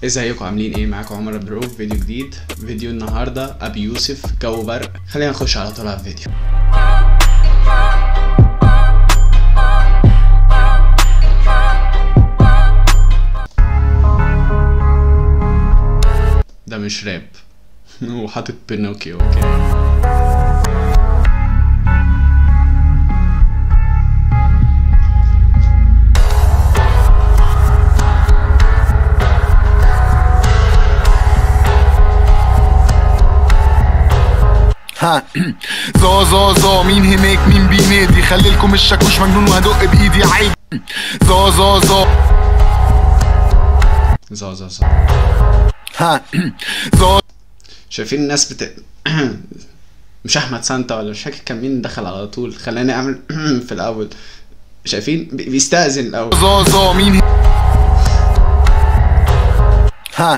ازيكم عاملين ايه معاكم عمر عبد الرؤوف فيديو جديد فيديو النهارده ابي يوسف جو برق خلينا نخش على طول على الفيديو ده مش راب هو حاطط بينوكيو اوكي ها زو زو زو مين هناك مين بينادي خليلكم الشاكوش مجنون وهدق بايدي عادي زو زو زو زا زا زا ها زو شايفين الناس بت مش احمد سانتا ولا مش فاكر كان مين دخل على طول خلاني اعمل في الاول شايفين بي- بيستأذن الاول زو زو مين ها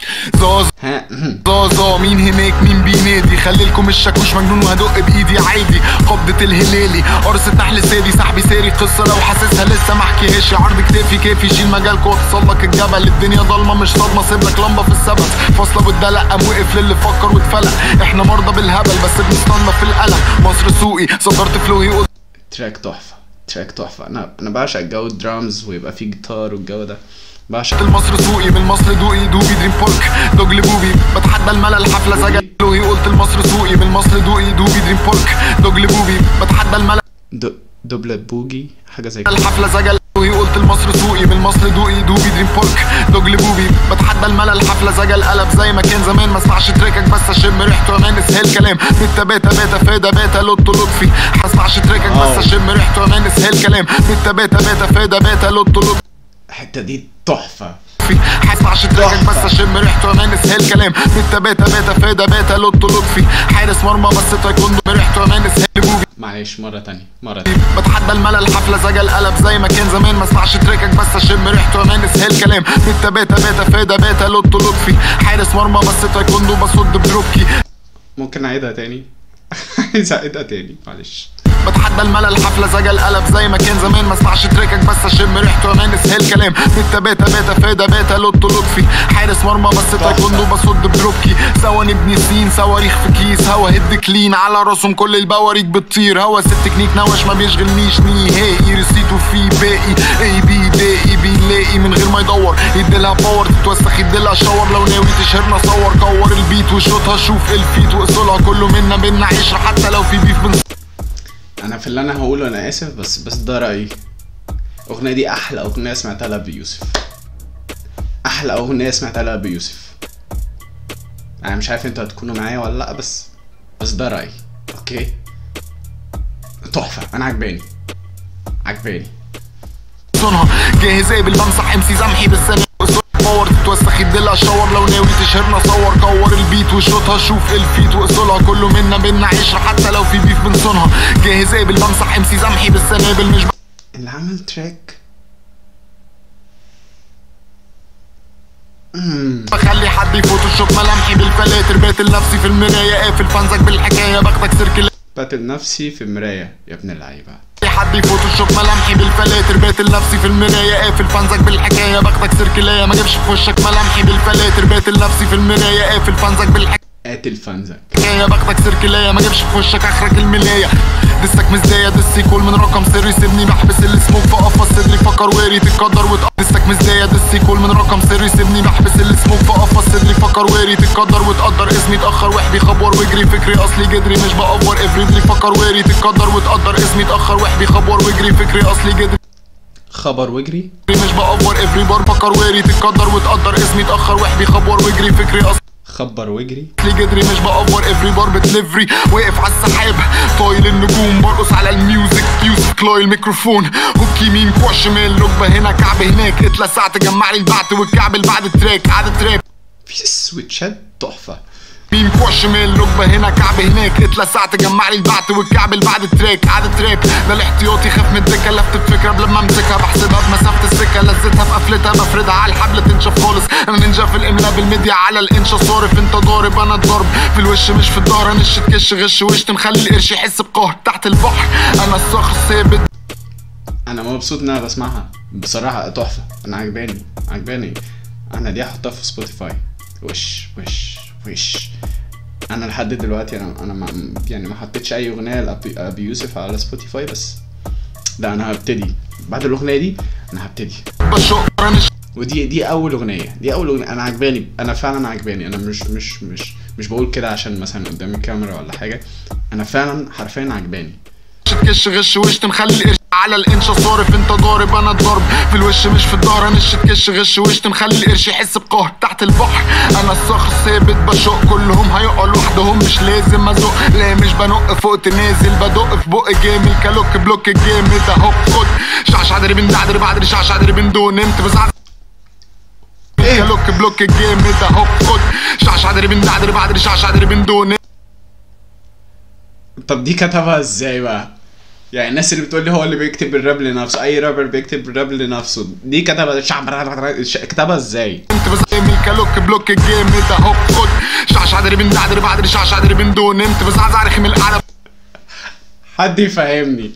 زو زو ها زو زو مين هناك مين بينادي خليلكم الشاكوش مجنون وهدق بايدي عادي قبضة الهلالي قرصة نحل سادي صاحبي ساري قصة لو حاسسها لسه ما حكيهاش عرض كتافي كافي شيل مجالك واوصل لك الجبل الدنيا ضلمة مش صدمة سيب لك لمبة في السبت فاصلة والدلق قام وقف للي فكر واتفلق احنا مرضى بالهبل بس بنستنضف في القلق مصر سوقي صدرت فلوهي قلت تراك تحفة تراك تحفة انا انا بعشق جو الدرامز ويبقى فيه جيتار والجو ده بعشق المصر سوقي من مصر دوقي دوبي دريم بورك دوجل بوبي بتحدى الملل حفلة سجل لوهي قلت المصر سوقي من مصر دوقي دوبي دريم بورك دوجل بوبي بتحدى الملل دو... دوبلة بوجي حاجة زي كده الحفلة سجل وهي قلت المصر سوقي من مصر دوقي دوبي دريم بورك دوجل بوبي بتحدى الملل حفلة سجل قلب زي ما كان زمان ما اسمعش تراكك بس اشم ريحته امان اسهل كلام بيتا باتا باتا فادا باتا لوتو لطفي هسمعش تراكك آه. بس اشم ريحته امان اسهل كلام بيتا باتا باتا فادا باتا لوتو لطفي الحتة دي تحفة هسمعش تراكك بس اشم ريحته امان اسهل كلام بيتا باتا باتا فادا باتا لوتو لطفي حارس مرمى بس تايكوندو ريحته امان اسهل بوبي معلش مرة تانية مرة تانية بتحدى الملل حفلة سجل قلب زي ما كان زمان ما اسمعش تراكك بس اشم ريحته امان اسهل كلام بيتا باتا باتا فادا باتا لوتو لطفي حارس مرمى بس تايكوندو بصد بدروبكي ممكن اعيدها تاني عايز اعيدها تاني معلش بتحدى الملل حفلة سجل قلب زي ما كان زمان ما اسمعش تراكك بس اشم ريحته امان اسهل كلام بيتا باتا باتا فادا باتا لوتو لطفي حارس مرمى بس تايكوندو بصد بدروبكي سوا نبني سين صواريخ في كيس هوا هد كلين على راسهم كل البواريك بتطير هوا ست تكنيك نوش ما بيشغلنيش نهائي رصيته في باقي اي بي لاقي بيلاقي من غير ما يدور يديلها باور تتوسخ يديلها شاور لو ناوي تشهرنا صور كور البيت وشوطها شوف الفيت واصولها كله منا بينا عشرة حتى لو في بيف بنص انا في اللي انا هقوله انا اسف بس بس ده رايي الاغنيه دي احلى اغنيه سمعتها لابي يوسف احلى اغنيه سمعتها لابي يوسف انا مش عارف انتوا هتكونوا معايا ولا لا بس بس ده رايي اوكي تحفه انا عجباني عجباني صنها جاهز قابل بمسح امسي زمحي بالثانية باور تتوسخ يديلها شاور لو ناوي تشهرنا صور كور البيت وشوطها شوف الفيت واصولها كله منا بينا عشرة حتى لو في بيف بنصونها جاهز قابل بمسح امسي زمحي بالسنابل مش اللي عمل تراك مم. بخلي حد يفوتوشوب ملامحي بالفلاتر باتل نفسي في المراية قافل فانزك بالحكاية باخدك سيركل باتل نفسي في مرايه يا ابن اللعيبه حد يفوتوشوب ملامحي بالفلاتر باتل نفسي في المراية قافل فانزك بالحكاية باخدك سيركلاية ما جابش في وشك ملامحي بالفلاتر باتل نفسي في المراية قافل فانزك بالحكاية قاتل فانزك حكايه باخدك سيركلايه ما جابش في وشك اخرك الملايه دسك مزدايه دسي كل من رقم سري سيبني بحبس السموك في قفص صدري فكر واري تتقدر وتق دسك مزدايه دسي كل من رقم سري سيبني بحبس السموك في قفص صدري فكر واري تتقدر وتقدر اسمي اتاخر وحبي خبور واجري فكري اصلي جدري مش بأفور افرضلي فكر واري تتقدر وتقدر اسمي اتاخر وحبي خبور واجري فكري اصلي جدري خبر واجري مش بأفور افري بار فكر واري تتقدر وتقدر اسمي اتاخر وحبي خبور واجري فكري اصلي خبر واجري لي جدري مش بأفور افري بار بتليفري واقف على السحاب طايل النجوم برقص على الميوزك يوسف كلاي الميكروفون هوك يمين كوع شمال ركبة هنا كعب هناك اتلسعت جمع لي البعت والكعب اللي بعد التراك قعدة تراب في سويتشات تحفه يمين كوع شمال ركبة هنا كعب هناك اتلسعت جمع لي البعت والكعب اللي بعد التراك قعدة تراب ده الاحتياطي خاف من الدكة لفت الفكرة قبل ما امسكها بحسبها بمسافة السكة لذتها في قفلتها بفردها على الحبل تنشف خالص انا نينجا في الاملاء بالميديا على الانشا صارف انت ضارب انا الضرب في الوش مش في الظهر نش تكش غش وش مخلي القرش يحس بقهر تحت البحر انا الصخر ثابت انا مبسوط ان انا بسمعها بصراحه تحفه انا عجباني عجباني انا دي هحطها في سبوتيفاي وش وش وش انا لحد دلوقتي انا انا ما يعني ما حطيتش اي اغنيه لابي أبي يوسف على سبوتيفاي بس لا انا هبتدي بعد الاغنيه دي انا هبتدي بشق انا مش ودي دي اول اغنيه دي اول اغنيه انا عجباني انا فعلا عجباني انا مش مش مش مش بقول كده عشان مثلا قدام الكاميرا ولا حاجه انا فعلا حرفيا عجباني تكش غش وش نخلي القرش على الانشا صارف انت ضارب انا الضرب في الوش مش في الظهر نش تكش غش وش تخلي القرش يحس بقهر تحت البحر انا الشخص ثابت بشق كلهم هيقعوا لوحدهم مش لازم ازق لا مش بنق فوق تنازل بدق في بق جامل كلوك بلوك الجامد اهو خد شعشع دربين دعدر بعدر شعشع دربين دون انت بزعزع كلوك بلوك الجامد اهو خد شعشع دربين دعدر بعدر شعشع دربين دون طب دي كتبها ازاي بقى يعني الناس اللي بتقول لي هو اللي بيكتب الراب لنفسه اي رابر بيكتب الراب لنفسه دي كتبها شعب كتبها ازاي انت بس من كلوك بلوك الجامد اهو خد شعشع دربين دعدر بعدر شعشع دربين دون انت بزعزع رخم الاعلى حد يفهمني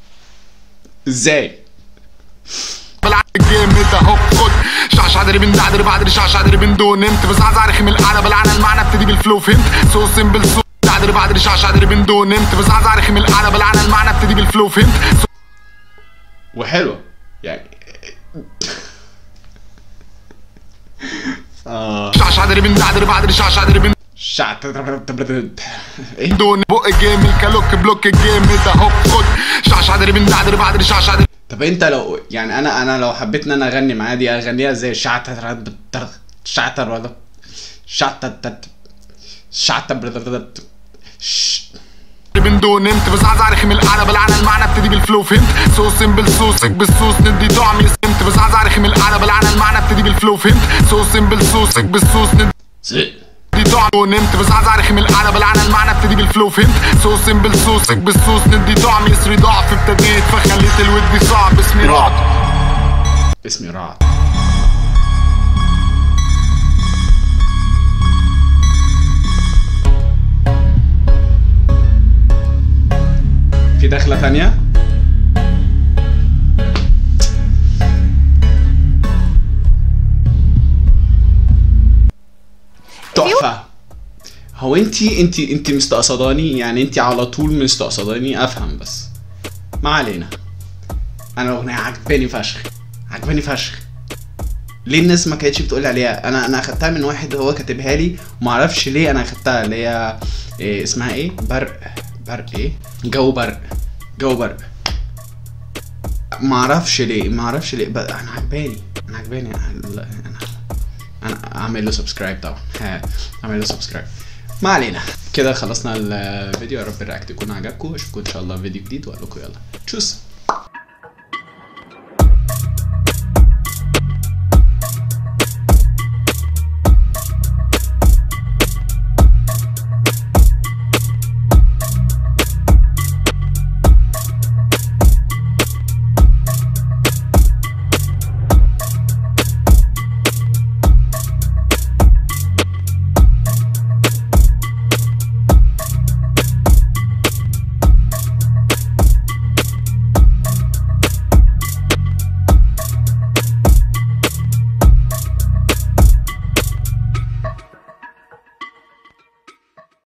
ازاي بلعب الجامد اهو خد شعشع دربين دعدر بعدر شعشع دربين دون انت بزعزع رخم الاعلى بلعنا المعنى ابتدي بالفلو فهمت سو سيمبل سو دعدر بعدر شعشع دربين دون انت بزعزع رخم الاعلى بلعنا المعنى ابتدي بالفلو فهمت وحلوه يعني اه شعشع دربين دعدر بعدر شعشع دربين شعت ايه دون بق جامل كلوك بلوك الجامد اهو خد شعشع دربين دعدر بعدر شعشع دربين طب انت لو يعني انا انا لو حبيت ان انا اغني معاه دي اغنيها ازاي شعت شعت شعت شعت من دون انت بزعزع رخم الاعلى بلعنا المعنى ابتدي بالفلو فهمت سو سيمبل سوسك بالسوس ندي طعم انت بزعزع رخم الاعلى بلعنا المعنى ابتدي بالفلو فهمت سو سيمبل سوسك بالسوس ندي طعم دون انت بزعزع رخم الاعلى بلعنا المعنى ابتدي بالفلو فهمت سو سيمبل سوسك بالسوس ندي طعم يسري ضعف ابتديت فخليت الود صعب اسمي رعد اسمي رعد في دخلة تانية تحفة هو انتي انتي انتي مستقصداني يعني انتي على طول مستقصداني افهم بس ما علينا انا الاغنية عجباني فشخ عجباني فشخ ليه الناس ما كانتش بتقول عليها انا انا اخدتها من واحد هو كاتبها لي وما اعرفش ليه انا اخدتها اللي هي إيه اسمها ايه برق برق ايه جو برق جو برق ما اعرفش ليه ما اعرفش ليه بس انا عجباني انا عجباني انا انا, أنا اعمل له سبسكرايب طبعا ها، اعمل له سبسكرايب ما علينا كده خلصنا الفيديو يا رب الرياكت يكون عجبكم اشوفكم ان شاء الله في فيديو جديد واقول لكم يلا تشوس